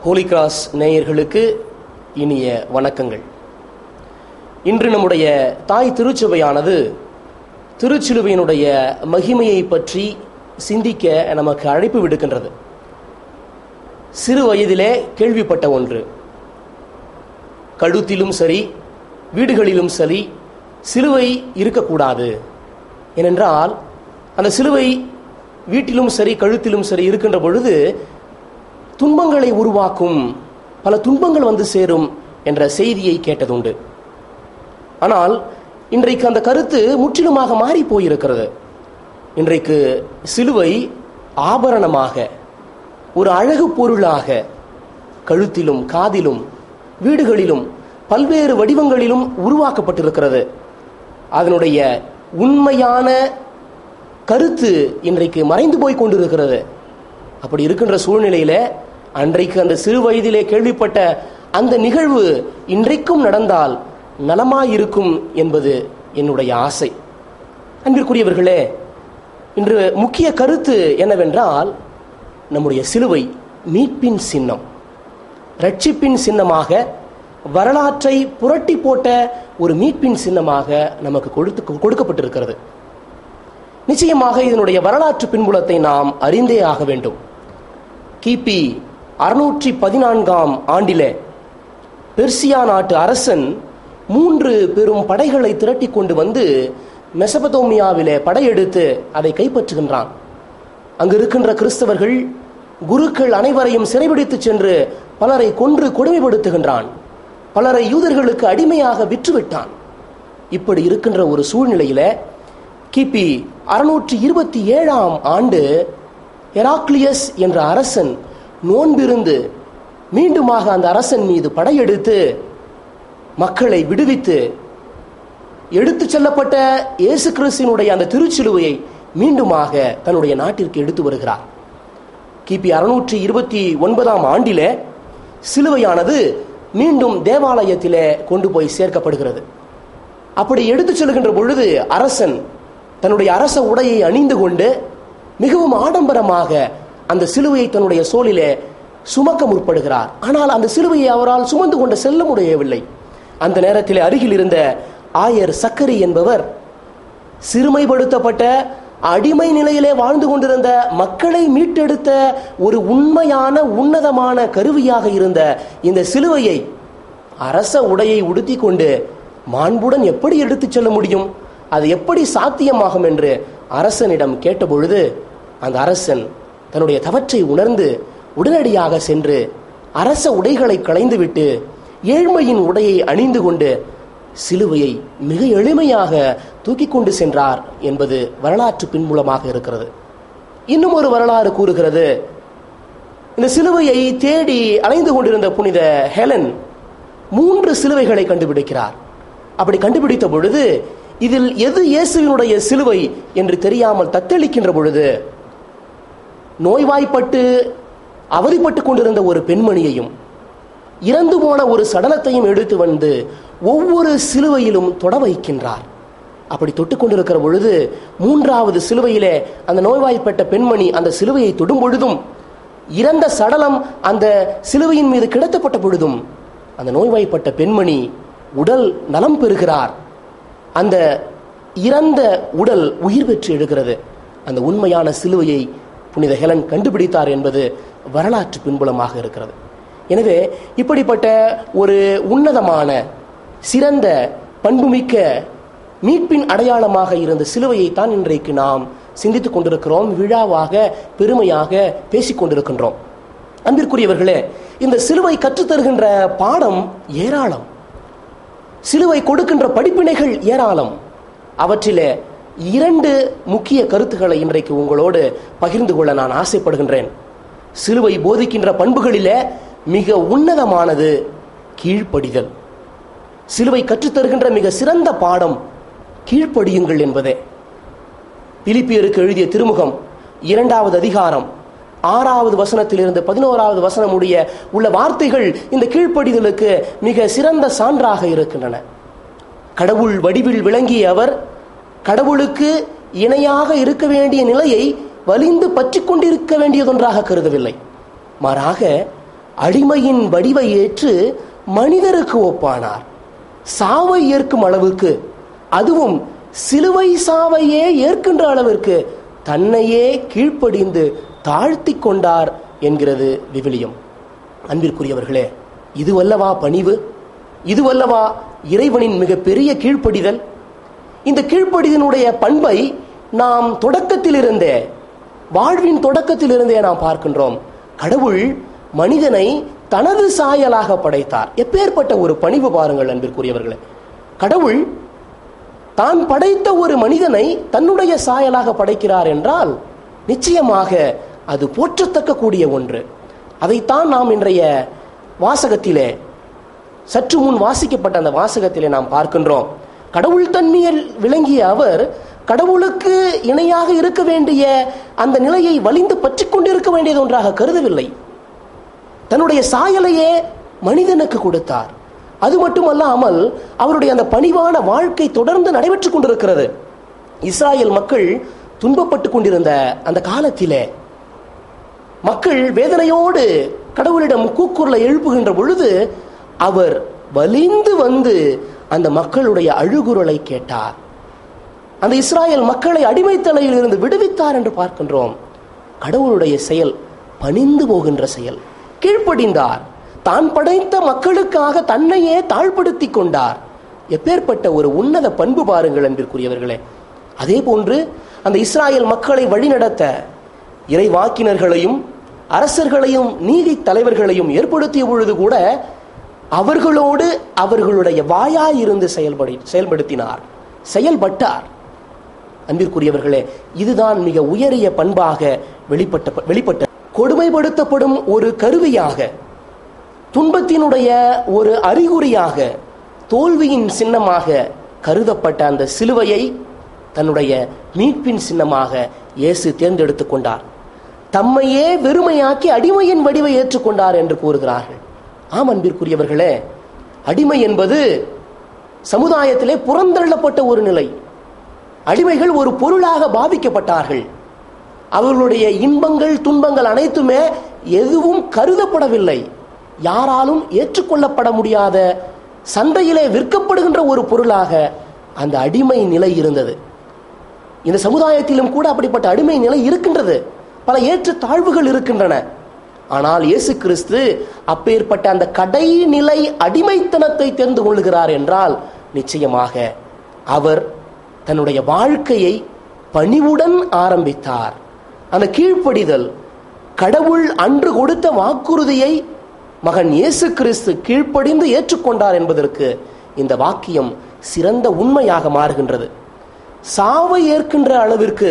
Holi cross நேயர்களுக்கு இனிய வணக்கங்கள் இன்று நம்முடைய தாய் திருச்சபையானது திருச்சிலுவையினுடைய மகிமையை பற்றி சிந்திக்க நமக்கு அழைப்பு விடுக்கின்றது சிறு வயதிலே கேள்விப்பட்ட ஒன்று கழுத்திலும் சரி வீடுகளிலும் சரி சிலுவை இருக்கக்கூடாது ஏனென்றால் அந்த சிலுவை வீட்டிலும் சரி கழுத்திலும் சரி இருக்கின்ற பொழுது துன்பங்களை உருவாக்கும் பல துன்பங்கள் வந்து சேரும் என்ற செய்தியை கேட்டதுண்டு ஆனால் இன்றைக்கு அந்த கருத்து முற்றிலுமாக மாறி போயிருக்கிறது இன்றைக்கு சிலுவை ஆபரணமாக ஒரு அழகு பொருளாக கழுத்திலும் காதிலும் வீடுகளிலும் பல்வேறு வடிவங்களிலும் உருவாக்கப்பட்டிருக்கிறது அதனுடைய உண்மையான கருத்து இன்றைக்கு மறைந்து போய் கொண்டிருக்கிறது அப்படி இருக்கின்ற சூழ்நிலையில அன்றைக்கு அந்த சிறு வயதிலே கேள்விப்பட்ட அந்த நிகழ்வு இன்றைக்கும் நடந்தால் நலமாயிருக்கும் என்பது என்னுடைய ஆசை அன்பிற்குரியவர்களே இன்று முக்கிய கருத்து என்னவென்றால் நம்முடைய சிலுவை மீட்பின் சின்னம் ரட்சிப்பின் சின்னமாக வரலாற்றை புரட்டி போட்ட ஒரு மீட்பின் சின்னமாக நமக்கு கொடுத்து கொடுக்கப்பட்டிருக்கிறது நிச்சயமாக இதனுடைய வரலாற்று பின்புலத்தை நாம் அறிந்தே ஆக வேண்டும் கிபி அறுநூற்றி பதினான்காம் ஆண்டிலே பெர்சியா நாட்டு அரசன் மூன்று பெரும் படைகளை திரட்டி கொண்டு வந்து மெசபதோமியாவிலே படையெடுத்து அதை கைப்பற்றுகின்றான் அங்கு இருக்கின்ற கிறிஸ்தவர்கள் குருக்கள் அனைவரையும் சிறைபிடித்து சென்று பலரை கொன்று கொடுமைப்படுத்துகின்றான் பலரை யூதர்களுக்கு அடிமையாக விற்றுவிட்டான் இப்படி இருக்கின்ற ஒரு சூழ்நிலையில கிபி அறுநூற்றி இருபத்தி ஏழாம் ஆண்டு ஹெராக்லியஸ் என்ற அரசன் நோன்பிருந்து மீண்டுமாக அந்த அரசன் மீது படையெடுத்து மக்களை விடுவித்து எடுத்துச் செல்லப்பட்ட இயேசு கிறிஸ்தினுடைய அந்த திருச்சிலுவையை மீண்டுமாக தன்னுடைய நாட்டிற்கு எடுத்து வருகிறார் கிபி அறுநூற்றி இருபத்தி ஒன்பதாம் ஆண்டிலே சிலுவையானது மீண்டும் தேவாலயத்திலே கொண்டு போய் சேர்க்கப்படுகிறது அப்படி எடுத்துச் செல்கின்ற பொழுது அரசன் தன்னுடைய அரச உடையை அணிந்து கொண்டு மிகவும் ஆடம்பரமாக அந்த சிலுவையை தன்னுடைய சோலிலே சுமக்க முற்படுகிறார் ஆனால் அந்த சிலுவையை அவரால் சுமந்து கொண்டு செல்ல முடியவில்லை அந்த நேரத்தில் அருகில் இருந்த ஆயர் சக்கரி என்பவர் சிறுமைப்படுத்தப்பட்ட அடிமை நிலையிலே வாழ்ந்து கொண்டிருந்த மக்களை மீட்டெடுத்த ஒரு உண்மையான உன்னதமான கருவியாக இருந்த இந்த சிலுவையை அரச உடையை உடுத்தி கொண்டு மாண்புடன் எப்படி எடுத்துச் செல்ல முடியும் அது எப்படி சாத்தியமாகும் என்று அரசனிடம் கேட்டபொழுது அந்த அரசன் தன்னுடைய தவற்றை உணர்ந்து உடனடியாக சென்று அரச உடைகளை களைந்துவிட்டு ஏழ்மையின் உடையை அணிந்து கொண்டு சிலுவையை மிக எளிமையாக தூக்கி கொண்டு சென்றார் என்பது வரலாற்று பின்புலமாக இருக்கிறது இன்னும் ஒரு வரலாறு கூறுகிறது இந்த சிலுவையை தேடி அலைந்து கொண்டிருந்த புனித ஹெலன் மூன்று சிலுவைகளை கண்டுபிடிக்கிறார் அப்படி கண்டுபிடித்த பொழுது இதில் எது இயேசுவினுடைய சிலுவை என்று தெரியாமல் தத்தளிக்கின்ற பொழுது நோய்வாய்ப்பட்டு அவதிப்பட்டு கொண்டிருந்த ஒரு பெண்மணியையும் இறந்து போன ஒரு சடலத்தையும் எடுத்து வந்து ஒவ்வொரு சிலுவையிலும் தொட வைக்கின்றார் அப்படி தொட்டு கொண்டிருக்கிற பொழுது மூன்றாவது சிலுவையிலே அந்த நோய்வாய்ப்பட்ட பெண்மணி அந்த சிலுவையை தொடும் பொழுதும் இறந்த சடலம் அந்த சிலுவையின் மீது கிடத்தப்பட்ட பொழுதும் அந்த நோய்வாய்ப்பட்ட பெண்மணி உடல் நலம் பெறுகிறார் அந்த இறந்த உடல் உயிர் பெற்று எழுகிறது அந்த உண்மையான சிலுவையை புனித ஹெலன் கண்டுபிடித்தார் என்பது வரலாற்று பின்புலமாக இருக்கிறது எனவே இப்படிப்பட்ட ஒரு உன்னதமான சிறந்த பண்புமிக்க மீட்பின் அடையாளமாக இருந்த சிலுவையைத்தான் இன்றைக்கு நாம் சிந்தித்துக் கொண்டிருக்கிறோம் விழாவாக பெருமையாக பேசிக் கொண்டிருக்கின்றோம் அன்பிற்குரியவர்களே இந்த சிலுவை கற்றுத்தருகின்ற பாடம் ஏராளம் சிலுவை கொடுக்கின்ற படிப்பினைகள் ஏராளம் அவற்றிலே இரண்டு முக்கிய கருத்துக்களை இன்றைக்கு உங்களோடு பகிர்ந்து கொள்ள நான் ஆசைப்படுகின்றேன் சிலுவை போதிக்கின்ற பண்புகளிலே மிக உன்னதமானது கீழ்ப்படிதல் சிலுவை கற்றுத்தருகின்ற மிக சிறந்த பாடம் கீழ்ப்படியுங்கள் என்பதே பிலிப்பியருக்கு எழுதிய திருமுகம் இரண்டாவது அதிகாரம் ஆறாவது வசனத்திலிருந்து பதினோராவது வசனம் உடைய உள்ள வார்த்தைகள் இந்த கீழ்ப்படிதலுக்கு மிக சிறந்த சான்றாக இருக்கின்றன கடவுள் வடிவில் விளங்கிய அவர் கடவுளுக்கு இணையாக இருக்க வேண்டிய நிலையை வலிந்து பற்றி கொண்டிருக்க வேண்டியதொன்றாக கருதவில்லை மாறாக அடிமையின் வடிவை ஏற்று மனிதருக்கு ஒப்பானார் சாவை ஏற்கும் அளவுக்கு அதுவும் சிலுவை சாவையே ஏற்கின்ற அளவிற்கு தன்னையே கீழ்ப்படிந்து தாழ்த்தி கொண்டார் என்கிறது விவிலியம் அன்பிற்குரியவர்களே இதுவல்லவா பணிவு இதுவல்லவா இறைவனின் மிகப்பெரிய கீழ்ப்படிதல் இந்த கீழ்ப்படிதனுடைய பண்பை நாம் தொடக்கத்திலிருந்தே வாழ்வின் தொடக்கத்திலிருந்தே நாம் பார்க்கின்றோம் கடவுள் மனிதனை தனது சாயலாக படைத்தார் எப்பேற்பட்ட ஒரு பணிவு பாருங்கள் அன்பிற்குரியவர்களே கடவுள் தான் படைத்த ஒரு மனிதனை தன்னுடைய சாயலாக படைக்கிறார் என்றால் நிச்சயமாக அது போற்றத்தக்க கூடிய ஒன்று அதைத்தான் நாம் இன்றைய வாசகத்திலே சற்று முன் வாசிக்கப்பட்ட அந்த வாசகத்திலே நாம் பார்க்கின்றோம் கடவுள் தன்மையில் விளங்கிய அவர் கடவுளுக்கு இணையாக இருக்க வேண்டிய அந்த நிலையை வலிந்து பற்றி கொண்டிருக்க வேண்டியது ஒன்றாக கருதவில்லை தன்னுடைய சாயலையே மனிதனுக்கு கொடுத்தார் அது மட்டுமல்லாமல் அவருடைய அந்த பணிவான வாழ்க்கை தொடர்ந்து நடைபெற்றுக் கொண்டிருக்கிறது இஸ்ராயல் மக்கள் துன்பப்பட்டு கொண்டிருந்த அந்த காலத்திலே மக்கள் வேதனையோடு கடவுளிடம் கூக்குரலை எழுப்புகின்ற பொழுது அவர் வலிந்து வந்து அந்த மக்களுடைய அழுகுரலை கேட்டார் அந்த இஸ்ராயல் மக்களை அடிமைத்தலையில் இருந்து விடுவித்தார் என்று பார்க்கின்றோம் கடவுளுடைய செயல் பணிந்து போகின்ற செயல் கீழ்ப்படிந்தார் தான் படைத்த மக்களுக்காக தன்னையே தாழ்படுத்தி கொண்டார் எப்பேற்பட்ட ஒரு உன்னத பண்பு பாருங்கள் அன்பிற்குரியவர்களே அதே போன்று அந்த இஸ்ராயல் மக்களை வழிநடத்த இறைவாக்கினர்களையும் அரசர்களையும் நீதி தலைவர்களையும் ஏற்படுத்திய பொழுது கூட அவர்களோடு அவர்களுடைய வாயாய் இருந்து செயல்படி செயல்படுத்தினார் செயல்பட்டார் அன்பிற்குரியவர்களே இதுதான் மிக உயரிய பண்பாக வெளிப்பட்ட வெளிப்பட்ட கொடுமைப்படுத்தப்படும் ஒரு கருவியாக துன்பத்தினுடைய ஒரு அறிகுறியாக தோல்வியின் சின்னமாக கருதப்பட்ட அந்த சிலுவையை தன்னுடைய மீட்பின் சின்னமாக இயேசு தேர்ந்தெடுத்துக் கொண்டார் தம்மையே வெறுமையாக்கி அடிமையின் வடிவை ஏற்றுக்கொண்டார் என்று கூறுகிறார்கள் ஆம் அன்பிற்குரியவர்களே அடிமை என்பது சமுதாயத்திலே புறந்தள்ளப்பட்ட ஒரு நிலை அடிமைகள் ஒரு பொருளாக பாவிக்கப்பட்டார்கள் அவர்களுடைய இன்பங்கள் துன்பங்கள் அனைத்துமே எதுவும் கருதப்படவில்லை யாராலும் ஏற்றுக்கொள்ளப்பட முடியாத சந்தையிலே விற்கப்படுகின்ற ஒரு பொருளாக அந்த அடிமை நிலை இருந்தது இந்த சமுதாயத்திலும் கூட அப்படிப்பட்ட அடிமை நிலை இருக்கின்றது பல ஏற்ற தாழ்வுகள் இருக்கின்றன ஆனால் இயேசு கிறிஸ்து அப்பேற்பட்ட அந்த கடைநிலை அடிமைத்தனத்தை தெரிந்து கொள்கிறார் என்றால் நிச்சயமாக அவர் தன்னுடைய வாழ்க்கையை பணிவுடன் ஆரம்பித்தார் அந்த கீழ்ப்படிதல் கடவுள் அன்று கொடுத்த வாக்குறுதியை மகன் இயேசு கிறிஸ்து கீழ்ப்படிந்து ஏற்றுக்கொண்டார் என்பதற்கு இந்த வாக்கியம் சிறந்த உண்மையாக மாறுகின்றது சாவை ஏற்கின்ற அளவிற்கு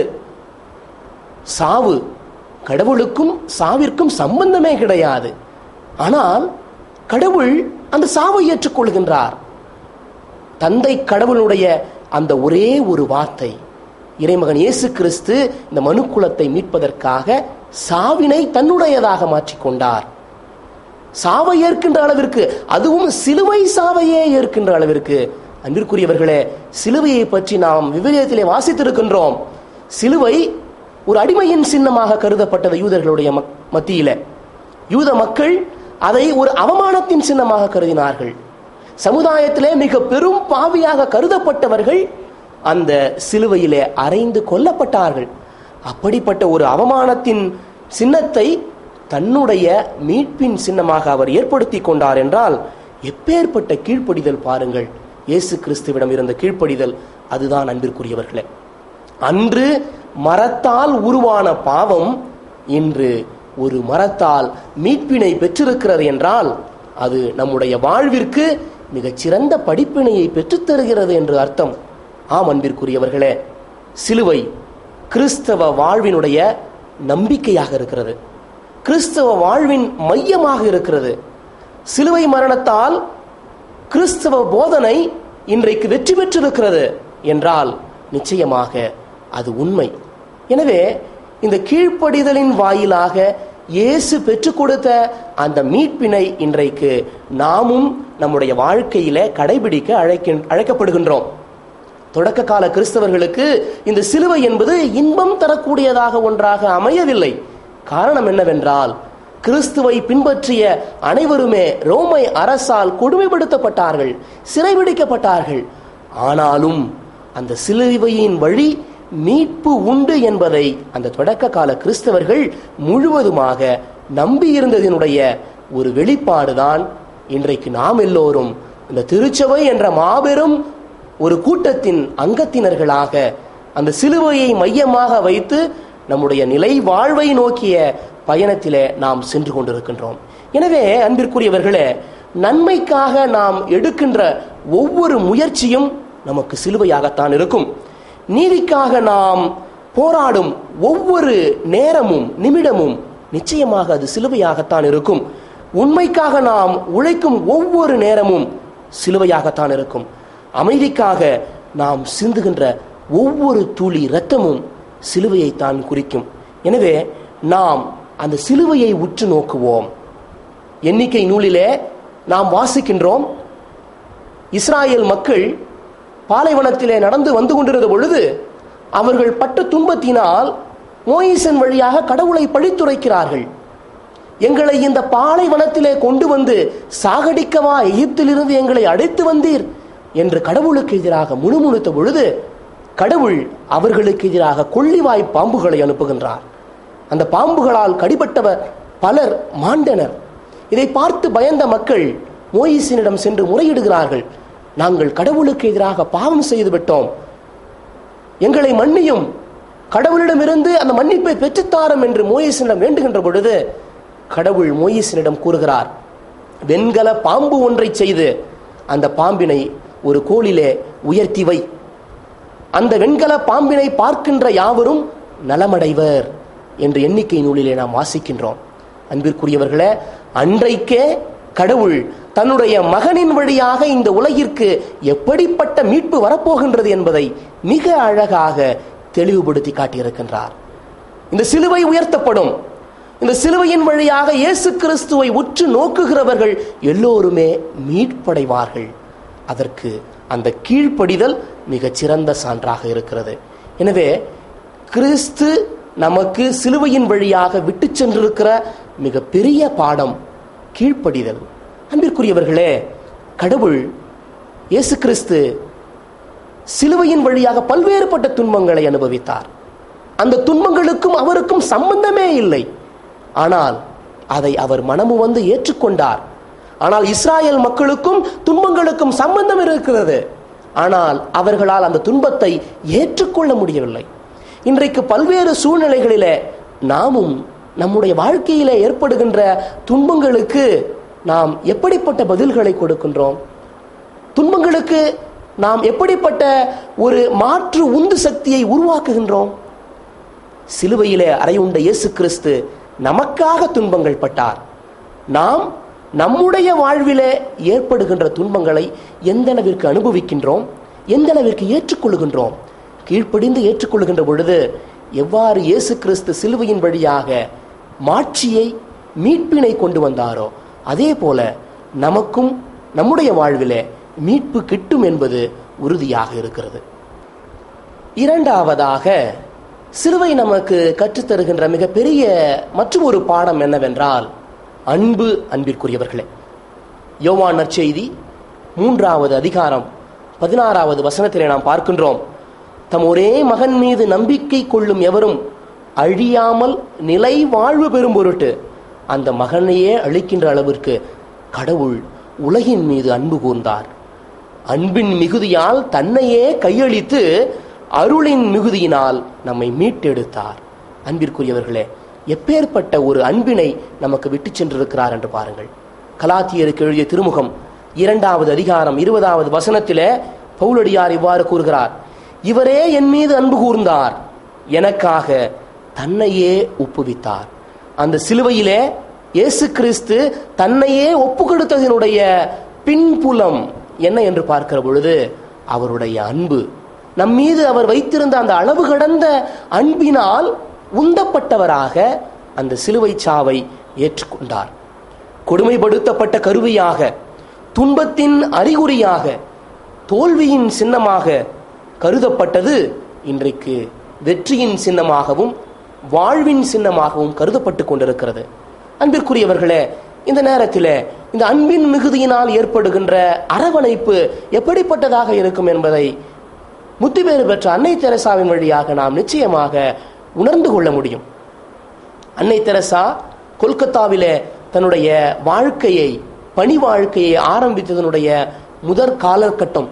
சாவு கடவுளுக்கும் சாவிற்கும் சம்பந்தமே கிடையாது ஆனால் கடவுள் அந்த சாவை ஏற்றுக்கொள்கின்றார் தந்தை கடவுளுடைய அந்த ஒரே ஒரு வார்த்தை இறைமகன் இயேசு கிறிஸ்து இந்த மனுக்குலத்தை மீட்பதற்காக சாவினை தன்னுடையதாக மாற்றிக்கொண்டார் சாவை ஏற்கின்ற அளவிற்கு அதுவும் சிலுவை சாவையே ஏற்கின்ற அளவிற்கு அன்பிற்குரியவர்களே சிலுவையை பற்றி நாம் விவிலியத்திலே வாசித்திருக்கின்றோம் சிலுவை ஒரு அடிமையின் சின்னமாக கருதப்பட்டது யூதர்களுடைய மத்தியில யூத மக்கள் அதை ஒரு அவமானத்தின் சின்னமாக கருதினார்கள் சமுதாயத்திலே மிக பெரும் பாவியாக கருதப்பட்டவர்கள் அந்த சிலுவையிலே அரைந்து கொல்லப்பட்டார்கள் அப்படிப்பட்ட ஒரு அவமானத்தின் சின்னத்தை தன்னுடைய மீட்பின் சின்னமாக அவர் ஏற்படுத்தி கொண்டார் என்றால் எப்பேற்பட்ட கீழ்ப்படிதல் பாருங்கள் இயேசு கிறிஸ்துவிடம் இருந்த கீழ்ப்படிதல் அதுதான் அன்பிற்குரியவர்களே அன்று மரத்தால் உருவான பாவம் இன்று ஒரு மரத்தால் மீட்பினை பெற்றிருக்கிறது என்றால் அது நம்முடைய வாழ்விற்கு மிகச்சிறந்த படிப்பினையை பெற்றுத்தருகிறது என்று அர்த்தம் ஆம் அன்பிற்குரியவர்களே சிலுவை கிறிஸ்தவ வாழ்வினுடைய நம்பிக்கையாக இருக்கிறது கிறிஸ்தவ வாழ்வின் மையமாக இருக்கிறது சிலுவை மரணத்தால் கிறிஸ்தவ போதனை இன்றைக்கு வெற்றி பெற்றிருக்கிறது என்றால் நிச்சயமாக அது உண்மை எனவே இந்த கீழ்ப்படிதலின் வாயிலாக இயேசு பெற்றுக் கொடுத்த அந்த மீட்பினை இன்றைக்கு நாமும் நம்முடைய வாழ்க்கையில கடைபிடிக்க அழைக்க அழைக்கப்படுகின்றோம் தொடக்க கால கிறிஸ்தவர்களுக்கு இந்த சிலுவை என்பது இன்பம் தரக்கூடியதாக ஒன்றாக அமையவில்லை காரணம் என்னவென்றால் கிறிஸ்துவை பின்பற்றிய அனைவருமே ரோமை அரசால் கொடுமைப்படுத்தப்பட்டார்கள் சிறைபிடிக்கப்பட்டார்கள் ஆனாலும் அந்த சிலுவையின் வழி மீட்பு உண்டு என்பதை அந்த தொடக்க கால கிறிஸ்தவர்கள் முழுவதுமாக நம்பியிருந்ததினுடைய ஒரு வெளிப்பாடுதான் இன்றைக்கு நாம் எல்லோரும் இந்த திருச்சபை என்ற மாபெரும் ஒரு கூட்டத்தின் அங்கத்தினர்களாக அந்த சிலுவையை மையமாக வைத்து நம்முடைய நிலை வாழ்வை நோக்கிய பயணத்திலே நாம் சென்று கொண்டிருக்கின்றோம் எனவே அன்பிற்குரியவர்களே நன்மைக்காக நாம் எடுக்கின்ற ஒவ்வொரு முயற்சியும் நமக்கு சிலுவையாகத்தான் இருக்கும் நீதிக்காக நாம் போராடும் ஒவ்வொரு நேரமும் நிமிடமும் நிச்சயமாக அது சிலுவையாகத்தான் இருக்கும் உண்மைக்காக நாம் உழைக்கும் ஒவ்வொரு நேரமும் சிலுவையாகத்தான் இருக்கும் அமைதிக்காக நாம் சிந்துகின்ற ஒவ்வொரு துளி இரத்தமும் சிலுவையைத்தான் குறிக்கும் எனவே நாம் அந்த சிலுவையை உற்று நோக்குவோம் எண்ணிக்கை நூலிலே நாம் வாசிக்கின்றோம் இஸ்ராயேல் மக்கள் பாலைவனத்திலே நடந்து வந்து கொண்டிருந்த பொழுது அவர்கள் பட்ட துன்பத்தினால் மோயிசன் வழியாக கடவுளை பழித்துரைக்கிறார்கள் எங்களை இந்த பாலைவனத்திலே கொண்டு வந்து சாகடிக்கவா எகிப்திலிருந்து எங்களை அழைத்து வந்தீர் என்று கடவுளுக்கு எதிராக முணுமுணுத்த பொழுது கடவுள் அவர்களுக்கு எதிராக கொள்ளிவாய் பாம்புகளை அனுப்புகின்றார் அந்த பாம்புகளால் கடிபட்டவர் பலர் மாண்டனர் இதை பார்த்து பயந்த மக்கள் மோயிசினிடம் சென்று முறையிடுகிறார்கள் நாங்கள் கடவுளுக்கு எதிராக பாவம் செய்து விட்டோம் எங்களை மன்னியும் கடவுளிடமிருந்து அந்த மன்னிப்பை பெற்றுத்தாரும் என்று மோயிசனிடம் வேண்டுகின்ற பொழுது கடவுள் மோயிசனிடம் கூறுகிறார் வெண்கல பாம்பு ஒன்றை செய்து அந்த பாம்பினை ஒரு கோளிலே உயர்த்தி வை அந்த வெண்கல பாம்பினை பார்க்கின்ற யாவரும் நலமடைவர் என்று எண்ணிக்கை நூலிலே நாம் வாசிக்கின்றோம் அன்பிற்குரியவர்களே அன்றைக்கே கடவுள் தன்னுடைய மகனின் வழியாக இந்த உலகிற்கு எப்படிப்பட்ட மீட்பு வரப்போகின்றது என்பதை மிக அழகாக தெளிவுபடுத்தி காட்டியிருக்கின்றார் இந்த சிலுவை உயர்த்தப்படும் இந்த சிலுவையின் வழியாக இயேசு கிறிஸ்துவை உற்று நோக்குகிறவர்கள் எல்லோருமே மீட்படைவார்கள் அதற்கு அந்த கீழ்ப்படிதல் மிகச் சிறந்த சான்றாக இருக்கிறது எனவே கிறிஸ்து நமக்கு சிலுவையின் வழியாக விட்டு சென்றிருக்கிற மிக பெரிய பாடம் கீழ்ப்படிதல் அன்பிற்குரியவர்களே கடவுள் இயேசு கிறிஸ்து சிலுவையின் வழியாக பல்வேறுபட்ட துன்பங்களை அனுபவித்தார் அந்த துன்பங்களுக்கும் அவருக்கும் சம்பந்தமே இல்லை ஆனால் அதை அவர் மனமு வந்து ஏற்றுக்கொண்டார் ஆனால் இஸ்ராயல் மக்களுக்கும் துன்பங்களுக்கும் சம்பந்தம் இருக்கிறது ஆனால் அவர்களால் அந்த துன்பத்தை ஏற்றுக்கொள்ள முடியவில்லை இன்றைக்கு பல்வேறு சூழ்நிலைகளிலே நாமும் நம்முடைய வாழ்க்கையிலே ஏற்படுகின்ற துன்பங்களுக்கு நாம் எப்படிப்பட்ட பதில்களை கொடுக்கின்றோம் துன்பங்களுக்கு நாம் எப்படிப்பட்ட ஒரு மாற்று உந்து சக்தியை உருவாக்குகின்றோம் சிலுவையிலே அறையுண்ட இயேசு கிறிஸ்து நமக்காக துன்பங்கள் பட்டார் நாம் நம்முடைய வாழ்விலே ஏற்படுகின்ற துன்பங்களை எந்த அளவிற்கு அனுபவிக்கின்றோம் எந்த அளவிற்கு ஏற்றுக்கொள்கின்றோம் கீழ்ப்படிந்து ஏற்றுக்கொள்கின்ற பொழுது எவ்வாறு இயேசு கிறிஸ்து சிலுவையின் வழியாக மாட்சியை மீட்பினை கொண்டு வந்தாரோ அதே போல நமக்கும் நம்முடைய வாழ்விலே மீட்பு கிட்டும் என்பது உறுதியாக இருக்கிறது இரண்டாவதாக சிலுவை நமக்கு கற்றுத்தருகின்ற மிகப்பெரிய மற்றும் ஒரு பாடம் என்னவென்றால் அன்பு அன்பிற்குரியவர்களே யோவான் நற்செய்தி மூன்றாவது அதிகாரம் பதினாறாவது வசனத்திலே நாம் பார்க்கின்றோம் தம் ஒரே மகன் மீது நம்பிக்கை கொள்ளும் எவரும் அழியாமல் நிலை வாழ்வு பெறும் பொருட்டு அந்த மகனையே அழிக்கின்ற அளவிற்கு கடவுள் உலகின் மீது அன்பு கூர்ந்தார் அன்பின் மிகுதியால் தன்னையே கையளித்து அருளின் மிகுதியினால் நம்மை மீட்டெடுத்தார் அன்பிற்குரியவர்களே எப்பேற்பட்ட ஒரு அன்பினை நமக்கு விட்டு சென்றிருக்கிறார் என்று பாருங்கள் கலாத்தியருக்கு எழுதிய திருமுகம் இரண்டாவது அதிகாரம் இருபதாவது வசனத்திலே பவுலடியார் இவ்வாறு கூறுகிறார் இவரே என் மீது அன்பு கூர்ந்தார் எனக்காக தன்னையே ஒப்புவித்தார் அந்த சிலுவையிலே இயேசு கிறிஸ்து தன்னையே ஒப்பு கொடுத்ததனுடைய பின்புலம் என்ன என்று பார்க்கிற பொழுது அவருடைய அன்பு நம் மீது அவர் வைத்திருந்த அந்த அளவு கடந்த அன்பினால் உந்தப்பட்டவராக அந்த சிலுவை சாவை ஏற்றுக்கொண்டார் கொடுமைப்படுத்தப்பட்ட கருவியாக துன்பத்தின் அறிகுறியாக தோல்வியின் சின்னமாக கருதப்பட்டது இன்றைக்கு வெற்றியின் சின்னமாகவும் வாழ்வின் சின்னமாகவும் கருதப்பட்டு கொண்டிருக்கிறது அன்பிற்குரியவர்களே இந்த நேரத்தில் இந்த அன்பின் மிகுதியினால் ஏற்படுகின்ற அரவணைப்பு எப்படிப்பட்டதாக இருக்கும் என்பதை முத்திபேறு பெற்ற அன்னை தெரசாவின் வழியாக நாம் நிச்சயமாக உணர்ந்து கொள்ள முடியும் அன்னை தெரசா கொல்கத்தாவிலே தன்னுடைய வாழ்க்கையை பணி வாழ்க்கையை ஆரம்பித்ததனுடைய முதற் காலகட்டம்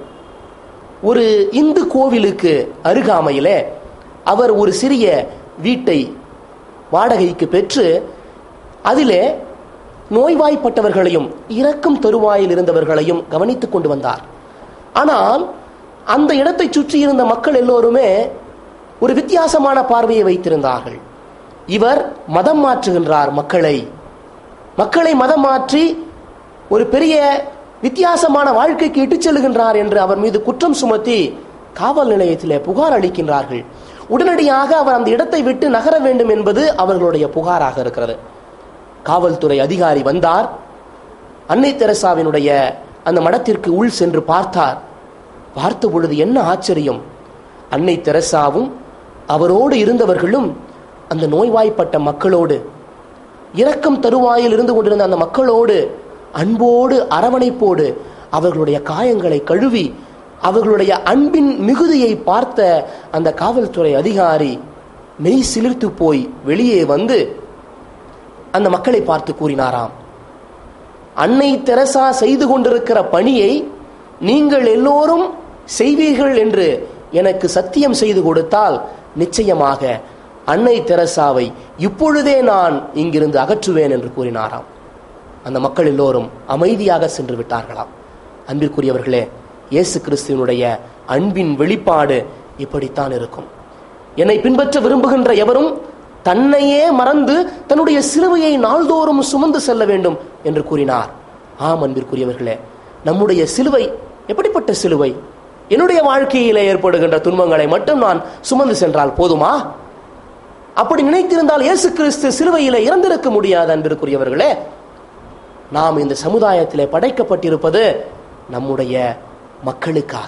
ஒரு இந்து கோவிலுக்கு அருகாமையிலே அவர் ஒரு சிறிய வீட்டை வாடகைக்கு பெற்று அதிலே நோய்வாய்ப்பட்டவர்களையும் இறக்கும் தருவாயில் இருந்தவர்களையும் கவனித்துக் கொண்டு வந்தார் ஆனால் அந்த இடத்தை சுற்றி இருந்த மக்கள் எல்லோருமே ஒரு வித்தியாசமான பார்வையை வைத்திருந்தார்கள் இவர் மதம் மாற்றுகின்றார் மக்களை மக்களை மதம் மாற்றி ஒரு பெரிய வித்தியாசமான வாழ்க்கைக்கு இட்டுச் செல்கின்றார் என்று அவர் மீது குற்றம் சுமத்தி காவல் நிலையத்திலே புகார் அளிக்கின்றார்கள் உடனடியாக அவர் அந்த இடத்தை விட்டு நகர வேண்டும் என்பது அவர்களுடைய புகாராக இருக்கிறது காவல்துறை அதிகாரி வந்தார் அன்னை தெரசாவினுடைய அந்த மடத்திற்கு உள் சென்று பார்த்தார் பார்த்த பொழுது என்ன ஆச்சரியம் அன்னை தெரசாவும் அவரோடு இருந்தவர்களும் அந்த நோய்வாய்ப்பட்ட மக்களோடு இரக்கம் தருவாயில் இருந்து கொண்டிருந்த அந்த மக்களோடு அன்போடு அரவணைப்போடு அவர்களுடைய காயங்களை கழுவி அவர்களுடைய அன்பின் மிகுதியை பார்த்த அந்த காவல்துறை அதிகாரி மெய் சிலிர்த்து போய் வெளியே வந்து அந்த மக்களை பார்த்து கூறினாராம் அன்னை தெரசா செய்து கொண்டிருக்கிற பணியை நீங்கள் எல்லோரும் செய்வீர்கள் என்று எனக்கு சத்தியம் செய்து கொடுத்தால் நிச்சயமாக அன்னை தெரசாவை இப்பொழுதே நான் இங்கிருந்து அகற்றுவேன் என்று கூறினாராம் அந்த மக்கள் எல்லோரும் அமைதியாக சென்று விட்டார்களாம் அன்பிற்குரியவர்களே இயேசு கிறிஸ்துவனுடைய அன்பின் வெளிப்பாடு இப்படித்தான் இருக்கும் என்னை பின்பற்ற விரும்புகின்ற எவரும் தன்னையே மறந்து தன்னுடைய சிலுவையை நாள்தோறும் சுமந்து செல்ல வேண்டும் என்று கூறினார் ஆம் அன்பிற்குரியவர்களே நம்முடைய சிலுவை எப்படிப்பட்ட சிலுவை என்னுடைய வாழ்க்கையிலே ஏற்படுகின்ற துன்பங்களை மட்டும் நான் சுமந்து சென்றால் போதுமா அப்படி நினைத்திருந்தால் இயேசு கிறிஸ்து சிலுவையிலே இறந்திருக்க முடியாது அன்பிற்குரியவர்களே நாம் இந்த சமுதாயத்திலே படைக்கப்பட்டிருப்பது நம்முடைய மக்களுக்காக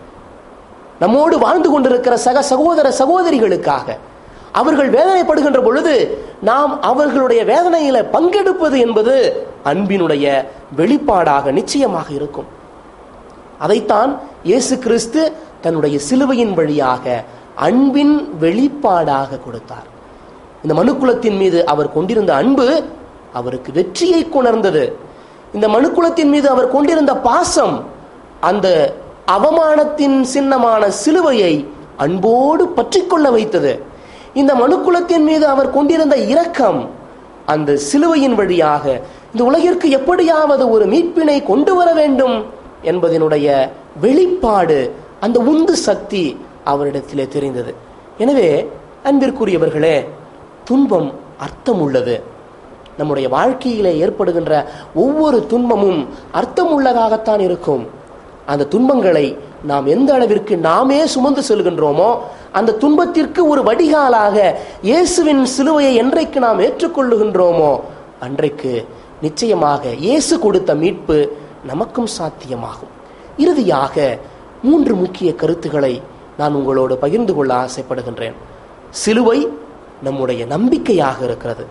நம்மோடு வாழ்ந்து கொண்டிருக்கிற சக சகோதர சகோதரிகளுக்காக அவர்கள் வேதனைப்படுகின்ற பொழுது நாம் அவர்களுடைய வேதனையில பங்கெடுப்பது என்பது அன்பினுடைய வெளிப்பாடாக நிச்சயமாக இருக்கும் அதைத்தான் இயேசு கிறிஸ்து தன்னுடைய சிலுவையின் வழியாக அன்பின் வெளிப்பாடாக கொடுத்தார் இந்த மனுக்குலத்தின் மீது அவர் கொண்டிருந்த அன்பு அவருக்கு வெற்றியை கொணர்ந்தது இந்த மனுக்குலத்தின் மீது அவர் கொண்டிருந்த பாசம் அந்த அவமானத்தின் சின்னமான சிலுவையை அன்போடு பற்றிக்கொள்ள வைத்தது இந்த மனுக்குலத்தின் மீது அவர் கொண்டிருந்த இரக்கம் அந்த சிலுவையின் வழியாக இந்த உலகிற்கு எப்படியாவது ஒரு மீட்பினை கொண்டு வர வேண்டும் என்பதனுடைய வெளிப்பாடு அந்த உந்து சக்தி அவரிடத்திலே தெரிந்தது எனவே அன்பிற்குரியவர்களே துன்பம் அர்த்தம் உள்ளது நம்முடைய வாழ்க்கையிலே ஏற்படுகின்ற ஒவ்வொரு துன்பமும் அர்த்தம் உள்ளதாகத்தான் இருக்கும் அந்த துன்பங்களை நாம் எந்த அளவிற்கு நாமே சுமந்து செல்கின்றோமோ அந்த துன்பத்திற்கு ஒரு வடிகாலாக இயேசுவின் சிலுவையை என்றைக்கு நாம் ஏற்றுக்கொள்ளுகின்றோமோ அன்றைக்கு நிச்சயமாக இயேசு கொடுத்த மீட்பு நமக்கும் சாத்தியமாகும் இறுதியாக மூன்று முக்கிய கருத்துக்களை நான் உங்களோடு பகிர்ந்து கொள்ள ஆசைப்படுகின்றேன் சிலுவை நம்முடைய நம்பிக்கையாக இருக்கிறது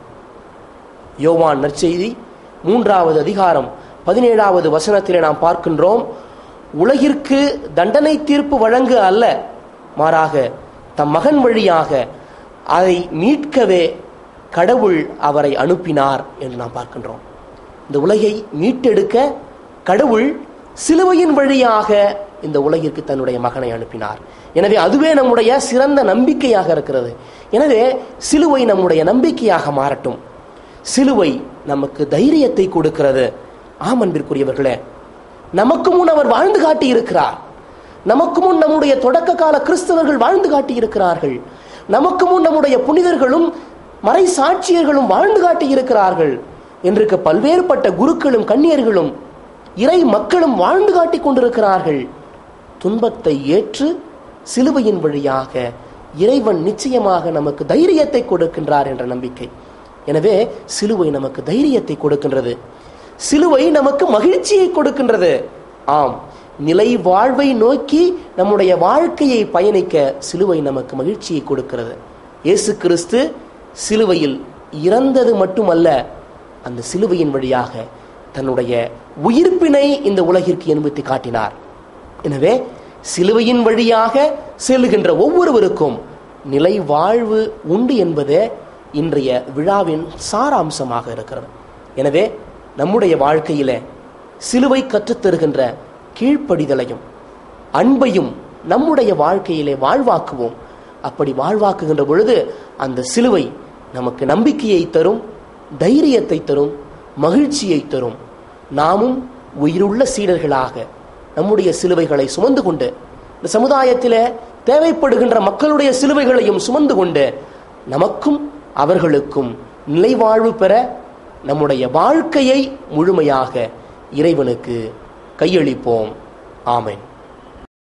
யோவான் நற்செய்தி மூன்றாவது அதிகாரம் பதினேழாவது வசனத்திலே நாம் பார்க்கின்றோம் உலகிற்கு தண்டனை தீர்ப்பு வழங்க அல்ல மாறாக தம் மகன் வழியாக அதை மீட்கவே கடவுள் அவரை அனுப்பினார் என்று நாம் பார்க்கின்றோம் இந்த உலகை மீட்டெடுக்க கடவுள் சிலுவையின் வழியாக இந்த உலகிற்கு தன்னுடைய மகனை அனுப்பினார் எனவே அதுவே நம்முடைய சிறந்த நம்பிக்கையாக இருக்கிறது எனவே சிலுவை நம்முடைய நம்பிக்கையாக மாறட்டும் சிலுவை நமக்கு தைரியத்தை கொடுக்கிறது ஆம் அன்பிற்குரியவர்களே நமக்கு முன் அவர் வாழ்ந்து காட்டி இருக்கிறார் நமக்கு முன் நம்முடைய தொடக்க கால கிறிஸ்தவர்கள் வாழ்ந்து காட்டி இருக்கிறார்கள் நமக்கு முன் நம்முடைய புனிதர்களும் மறை சாட்சியர்களும் வாழ்ந்து காட்டி இருக்கிறார்கள் இன்றைக்கு பல்வேறுபட்ட குருக்களும் கன்னியர்களும் இறை மக்களும் வாழ்ந்து காட்டி கொண்டிருக்கிறார்கள் துன்பத்தை ஏற்று சிலுவையின் வழியாக இறைவன் நிச்சயமாக நமக்கு தைரியத்தை கொடுக்கின்றார் என்ற நம்பிக்கை எனவே சிலுவை நமக்கு தைரியத்தை கொடுக்கின்றது சிலுவை நமக்கு மகிழ்ச்சியை கொடுக்கின்றது ஆம் நிலை வாழ்வை நோக்கி நம்முடைய வாழ்க்கையை பயணிக்க சிலுவை நமக்கு மகிழ்ச்சியை கொடுக்கிறது இயேசு கிறிஸ்து சிலுவையில் இறந்தது மட்டுமல்ல அந்த சிலுவையின் வழியாக தன்னுடைய உயிர்ப்பினை இந்த உலகிற்கு என்பத்தி காட்டினார் எனவே சிலுவையின் வழியாக செல்லுகின்ற ஒவ்வொருவருக்கும் நிலை வாழ்வு உண்டு என்பதே இன்றைய விழாவின் சாராம்சமாக இருக்கிறது எனவே நம்முடைய வாழ்க்கையில சிலுவை கற்றுத்தருகின்ற கீழ்ப்படிதலையும் அன்பையும் நம்முடைய வாழ்க்கையிலே வாழ்வாக்குவோம் அப்படி வாழ்வாக்குகின்ற பொழுது அந்த சிலுவை நமக்கு நம்பிக்கையை தரும் தைரியத்தை தரும் மகிழ்ச்சியை தரும் நாமும் உயிருள்ள சீடர்களாக நம்முடைய சிலுவைகளை சுமந்து கொண்டு இந்த சமுதாயத்திலே தேவைப்படுகின்ற மக்களுடைய சிலுவைகளையும் சுமந்து கொண்டு நமக்கும் அவர்களுக்கும் நிலைவாழ்வு பெற நம்முடைய வாழ்க்கையை முழுமையாக இறைவனுக்கு கையளிப்போம் ஆமென்